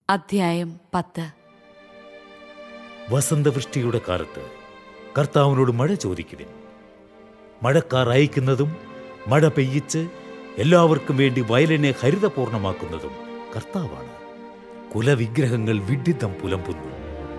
അധ്യായം പത്ത് വസന്തവൃഷ്ടിയുടെ കാലത്ത് കർത്താവിനോട് മഴ ചോദിക്കുവിൻ മഴക്കാർ അയക്കുന്നതും മഴ പെയ്യിച്ച് എല്ലാവർക്കും വേണ്ടി വയലിനെ ഹരിതപൂർണമാക്കുന്നതും കർത്താവാണ് കുലവിഗ്രഹങ്ങൾ വിഡിതം പുലമ്പുന്നു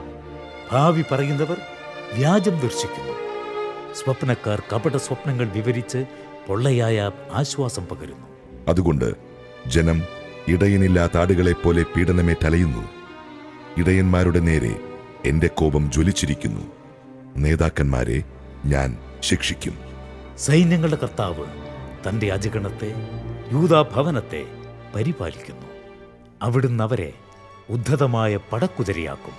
ഭാവി പറയുന്നവർ വ്യാജം ദർശിക്കുന്നു സ്വപ്നക്കാർ കപട സ്വപ്നങ്ങൾ വിവരിച്ച് പൊള്ളയായ ആശ്വാസം പകരുന്നു അതുകൊണ്ട് ജനം ഇടയനില്ലാത്ത ആടുകളെപ്പോലെ പീഡനമേറ്റലയുന്നു ഇടയന്മാരുടെ നേരെ എന്റെ കോപം ജ്വലിച്ചിരിക്കുന്നു നേതാക്കന്മാരെ ഞാൻ ശിക്ഷിക്കും സൈന്യങ്ങളുടെ കർത്താവ് തന്റെ അജഗണത്തെ യൂതാഭവനത്തെ പരിപാലിക്കുന്നു അവിടുന്ന് അവരെ ഉദ്ധതമായ പടക്കുതിരയാക്കും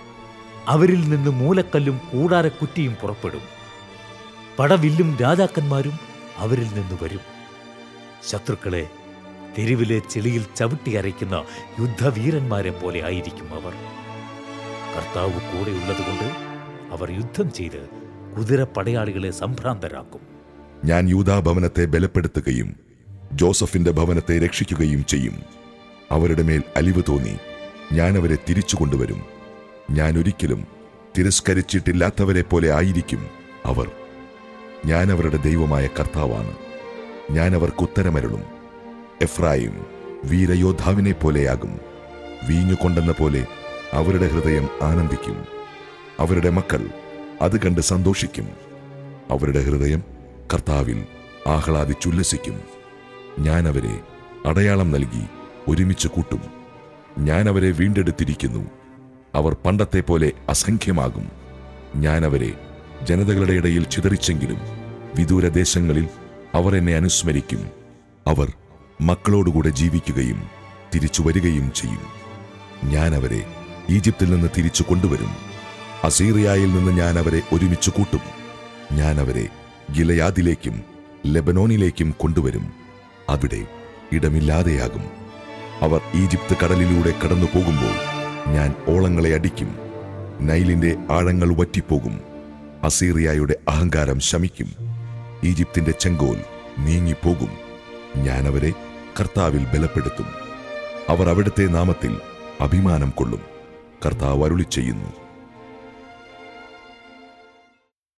അവരിൽ നിന്ന് മൂലക്കല്ലും കൂടാരക്കുറ്റിയും പുറപ്പെടും പടവില്ലും രാജാക്കന്മാരും അവരിൽ നിന്ന് വരും ശത്രുക്കളെ തെരുവിലെ ചെളിയിൽ ചവിട്ടി അരയ്ക്കുന്ന യുദ്ധവീരന്മാരെ പോലെ ആയിരിക്കും അവർ കർത്താവ് കൂടെയുള്ളതുകൊണ്ട് അവർ യുദ്ധം ചെയ്ത് കുതിരപ്പടയാളികളെ സംഭ്രാന്തരാക്കും ഞാൻ യൂതാഭവനത്തെ ബലപ്പെടുത്തുകയും ജോസഫിന്റെ ഭവനത്തെ രക്ഷിക്കുകയും ചെയ്യും അവരുടെ മേൽ അലിവ് തോന്നി ഞാൻ അവരെ തിരിച്ചു കൊണ്ടുവരും ഞാൻ ഒരിക്കലും തിരസ്കരിച്ചിട്ടില്ലാത്തവരെ പോലെ ആയിരിക്കും അവർ ഞാൻ അവരുടെ ദൈവമായ കർത്താവാണ് ഞാൻ അവർക്ക് ഉത്തരമരുളും എഫ്രായിം വീരയോദ്ധാവിനെ പോലെയാകും വീഞ്ഞു കൊണ്ടെന്ന പോലെ അവരുടെ ഹൃദയം ആനന്ദിക്കും അവരുടെ മക്കൾ അത് കണ്ട് സന്തോഷിക്കും അവരുടെ ഹൃദയം കർത്താവിൽ ആഹ്ലാദിച്ചുല്ലസിക്കും ഞാൻ അവരെ അടയാളം നൽകി ഒരുമിച്ച് കൂട്ടും ഞാൻ അവരെ വീണ്ടെടുത്തിരിക്കുന്നു അവർ പണ്ടത്തെ പോലെ അസംഖ്യമാകും ഞാൻ അവരെ ജനതകളുടെ ഇടയിൽ ചിതറിച്ചെങ്കിലും വിദൂര ദേശങ്ങളിൽ അവർ എന്നെ അനുസ്മരിക്കും അവർ മക്കളോടുകൂടെ ജീവിക്കുകയും തിരിച്ചു വരികയും ചെയ്യും ഞാൻ അവരെ ഈജിപ്തിൽ നിന്ന് തിരിച്ചു കൊണ്ടുവരും അസീറിയായിൽ നിന്ന് ഞാൻ അവരെ ഒരുമിച്ച് കൂട്ടും ഞാൻ അവരെ ഗിലയാദിലേക്കും ലെബനോനിലേക്കും കൊണ്ടുവരും അവിടെ ഇടമില്ലാതെയാകും അവർ ഈജിപ്ത് കടലിലൂടെ കടന്നു പോകുമ്പോൾ ഞാൻ ഓളങ്ങളെ അടിക്കും നൈലിന്റെ ആഴങ്ങൾ വറ്റിപ്പോകും അസീറിയായുടെ അഹങ്കാരം ശമിക്കും ഈജിപ്തിന്റെ ചെങ്കോൽ നീങ്ങിപ്പോകും ഞാൻ അവരെ കർത്താവിൽ ബലപ്പെടുത്തും അവർ അവിടുത്തെ നാമത്തിൽ അഭിമാനം കൊള്ളും കർത്താവ് അരുളി ചെയ്യുന്നു